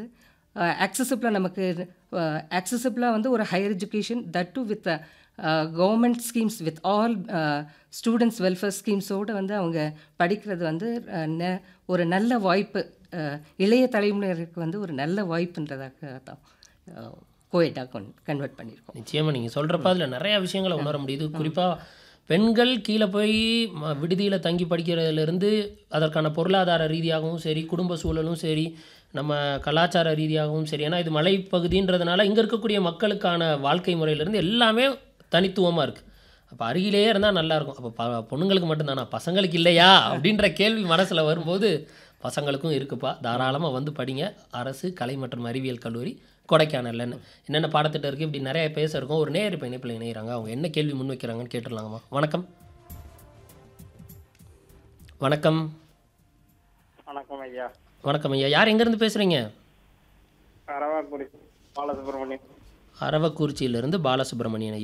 வந்து accessible-ஆ நமக்கு accessible-ஆ வந்து ஒரு higher education that too with government schemes with all students welfare ஸ்கீம்ஸோடு வந்து அவங்க படிக்கிறது வந்து அஹ், நெ- ஒரு நல்ல வாய்ப்பு அஹ், இளைய தலைமுறையினருக்கு வந்து ஒரு நல்ல வாய்ப்புன்றதாக தான் கோயட்டாக கொன் கன்வெர்ட் பண்ணியிருக்கோம் நிச்சயமாக நீங்கள் சொல்கிறப்ப அதில் நிறையா விஷயங்களை உணர முடியுது குறிப்பாக பெண்கள் கீழே போய் ம விடுதியில் தங்கி படிக்கிறதுலேருந்து அதற்கான பொருளாதார ரீதியாகவும் சரி குடும்ப சூழலும் சரி நம்ம கலாச்சார ரீதியாகவும் சரி ஏன்னா இது மலைப்பகுதின்றதுனால இங்கே இருக்கக்கூடிய மக்களுக்கான வாழ்க்கை முறையிலேருந்து எல்லாமே தனித்துவமாக இருக்குது அப்போ அருகிலேயே இருந்தால் நல்லாயிருக்கும் அப்போ ப பொண்ணுங்களுக்கு மட்டும்தானா பசங்களுக்கு இல்லையா அப்படின்ற கேள்வி மனசில் வரும்போது பசங்களுக்கும் இருக்குப்பா தாராளமாக வந்து படிங்க அரசு கலை மற்றும் அறிவியல் கல்லூரி கொடைக்கானல்லன்னு என்னென்ன பாடத்திட்டம் இருக்குது இப்படி நிறைய பேச இருக்கும் ஒரு நேர் இப்போ இணைப்பில் இணைகிறாங்க அவங்க என்ன கேள்வி முன் வைக்கிறாங்கன்னு கேட்டுடலாங்கம்மா வணக்கம் வணக்கம் வணக்கம் ஐயா வணக்கம் ஐயா யார் எங்கேருந்து பேசுகிறீங்க அரவாக்குடி பாலசுப்ரமணியம் அரவக்குறிச்சியிலேருந்து பாலசுப்ரமணியன் ஐயா